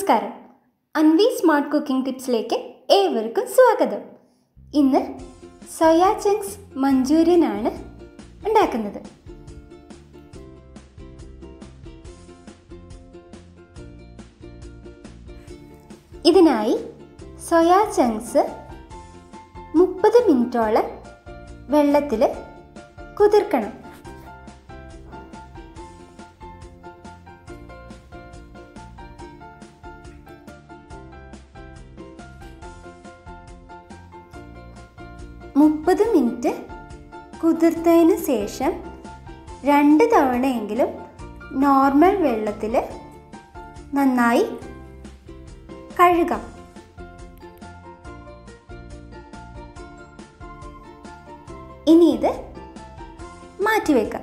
നമസ്കാരം Anvi smart cooking ടിപ്സിലേക്ക് ഏവർക്കും സ്വാഗതം ഇന്ന് സോയാ ചങ്ക്സ് മഞ്ചൂരിയനാണ് ഉണ്ടാക്കുന്നത് ഇതിനായി സോയാ ചങ്ക്സ് മുപ്പത് മിനിറ്റോളം വെള്ളത്തിൽ കുതിർക്കണം മുപ്പത് മിനിറ്റ് കുതിർത്തതിന് ശേഷം രണ്ട് തവണയെങ്കിലും നോർമൽ വെള്ളത്തിൽ നന്നായി കഴുകാം ഇനി ഇത് മാറ്റിവെക്കാം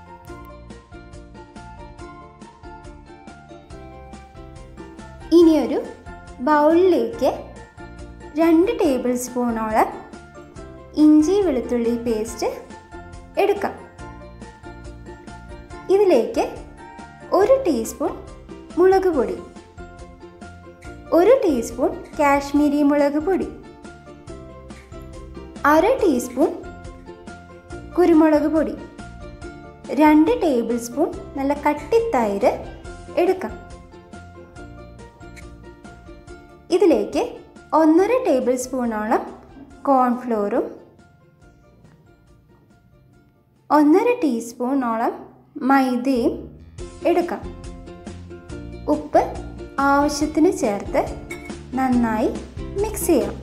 ഇനിയൊരു ബൗളിലേക്ക് രണ്ട് ടേബിൾ സ്പൂണോളം ഇഞ്ചി വെളുത്തുള്ളി പേസ്റ്റ് എടുക്കാം ഇതിലേക്ക് ഒരു ടീസ്പൂൺ മുളക് പൊടി ഒരു ടീസ്പൂൺ കാശ്മീരി മുളക് പൊടി അര ടീസ്പൂൺ കുരുമുളക് പൊടി രണ്ട് ടേബിൾ സ്പൂൺ നല്ല കട്ടിത്തൈര് എടുക്കാം ഇതിലേക്ക് ഒന്നര ടേബിൾ സ്പൂണോളം കോൺഫ്ലോറും ഒന്നര ടീസ്പൂണോളം മൈദയും എടുക്കാം ഉപ്പ് ആവശ്യത്തിന് ചേർത്ത് നന്നായി മിക്സ് ചെയ്യാം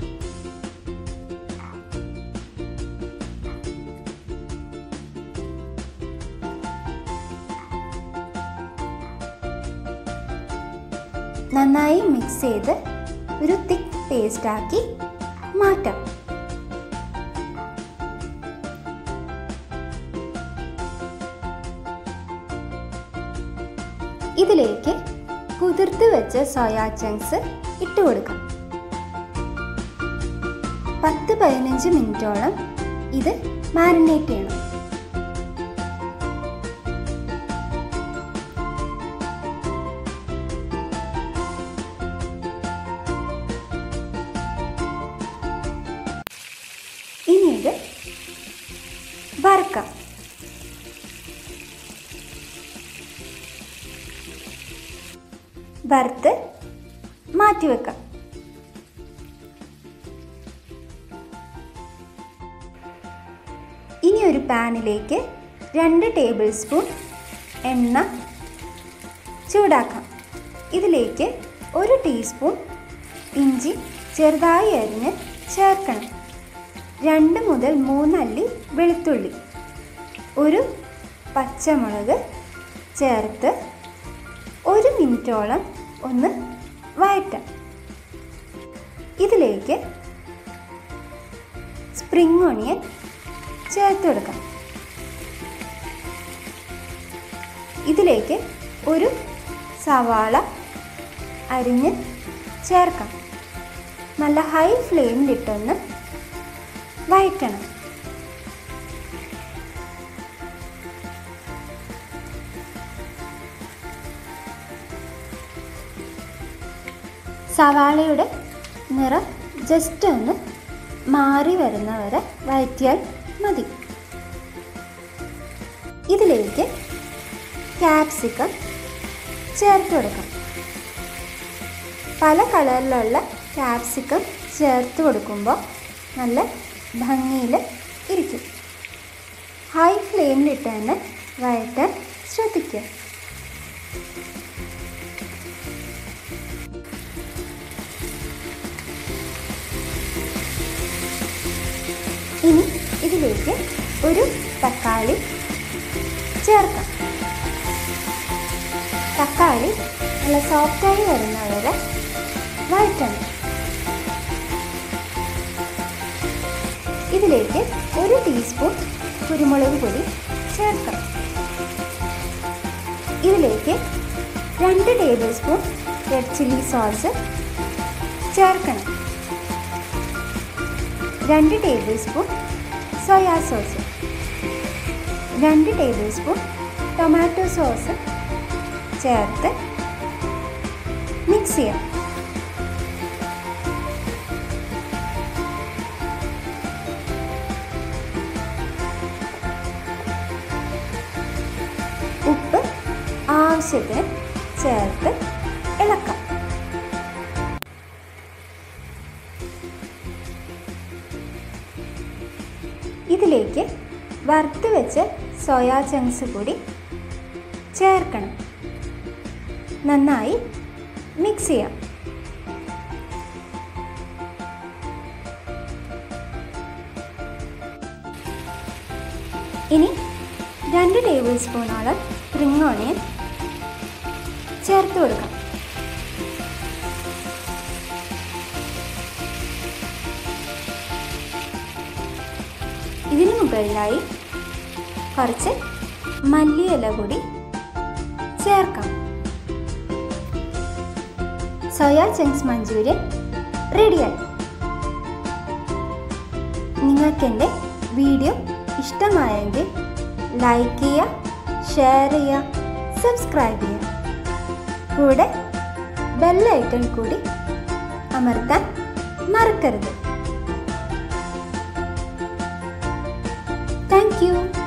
നന്നായി മിക്സ് ചെയ്ത് ഒരു തിക്ക് പേസ്റ്റാക്കി മാറ്റാം ഇതിലേക്ക് കുതിർത്ത് വെച്ച സോയാ ചങ്ക്സ് ഇട്ട് കൊടുക്കാം പത്ത് പതിനഞ്ച് മിനിറ്റോളം ഇത് മാരിനേറ്റ് ചെയ്യണം ഇനി ഇത് വറുക്കാം വറുത്ത് മാറ്റിവെക്കാം ഇനി ഒരു പാനിലേക്ക് രണ്ട് ടേബിൾ സ്പൂൺ എണ്ണ ചൂടാക്കാം ഇതിലേക്ക് ഒരു ടീസ്പൂൺ ഇഞ്ചി ചെറുതായി അരിഞ്ഞ് ചേർക്കണം രണ്ട് മുതൽ മൂന്നല്ലി വെളുത്തുള്ളി ഒരു പച്ചമുളക് ചേർത്ത് ഒരു മിനിറ്റോളം ഒന്ന് വഴറ്റാം ഇതിലേക്ക് സ്പ്രിംഗ് ഓണിയൻ ചേർത്ത് കൊടുക്കാം ഇതിലേക്ക് ഒരു സവാള അരിഞ്ഞ് ചേർക്കാം നല്ല ഹൈ ഫ്ലെയിമിലിട്ടൊന്ന് വഴറ്റണം സവാളയുടെ നിറം ജസ്റ്റ് ഒന്ന് മാറി വരുന്നവരെ വഴറ്റിയാൽ മതി ഇതിലേക്ക് ക്യാപ്സിക്കം ചേർത്ത് കൊടുക്കാം പല കളറിലുള്ള ക്യാപ്സിക്കം ചേർത്ത് കൊടുക്കുമ്പോൾ നല്ല ഭംഗിയിൽ ഇരിക്കും ഹൈ ഫ്ലെയിമിലിട്ട് തന്നെ വഴറ്റാൻ ശ്രദ്ധിക്കുക ഇനി ഇതിലേക്ക് ഒരു തക്കാളി ചേർക്കാം തക്കാളി നല്ല സോഫ്റ്റായി വരുന്നവരെ വഴറ്റണം ഇതിലേക്ക് ഒരു ടീസ്പൂൺ കുരുമുളക് പൊടി ചേർക്കാം ഇതിലേക്ക് രണ്ട് tablespoon red chilli sauce ചേർക്കണം രണ്ട് ടേബിൾ സ്പൂൺ സോയാ സോസ് രണ്ട് ടേബിൾ സ്പൂൺ ടൊമാറ്റോ സോസ് ചേർത്ത് മിക്സ് ചെയ്യാം ഉപ്പ് ആവശ്യത്തിന് ചേർത്ത് ഇളക്കാം ഇതിലേക്ക് വറുത്ത് വെച്ച സോയാ ചങ്ക്സ് കൂടി ചേർക്കണം നന്നായി മിക്സ് ചെയ്യാം ഇനി രണ്ട് ടേബിൾ സ്പൂണോളം സ്പ്രിംഗ് ഓണിയൻ ചേർത്ത് കൊടുക്കാം ഇതിന് മുകളിലായി കുറച്ച് മല്ലിയില കൂടി ചേർക്കാം സോയാ ചങ്ക്സ് മഞ്ചൂരിയൻ റെഡിയായി നിങ്ങൾക്ക് എൻ്റെ വീഡിയോ ഇഷ്ടമായെങ്കിൽ ലൈക്ക് ചെയ്യുക ഷെയർ ചെയ്യുക സബ്സ്ക്രൈബ് ചെയ്യുക കൂടെ ബെല്ലൈക്കൺ കൂടി അമർത്താൻ മറക്കരുത് താങ്ക് യു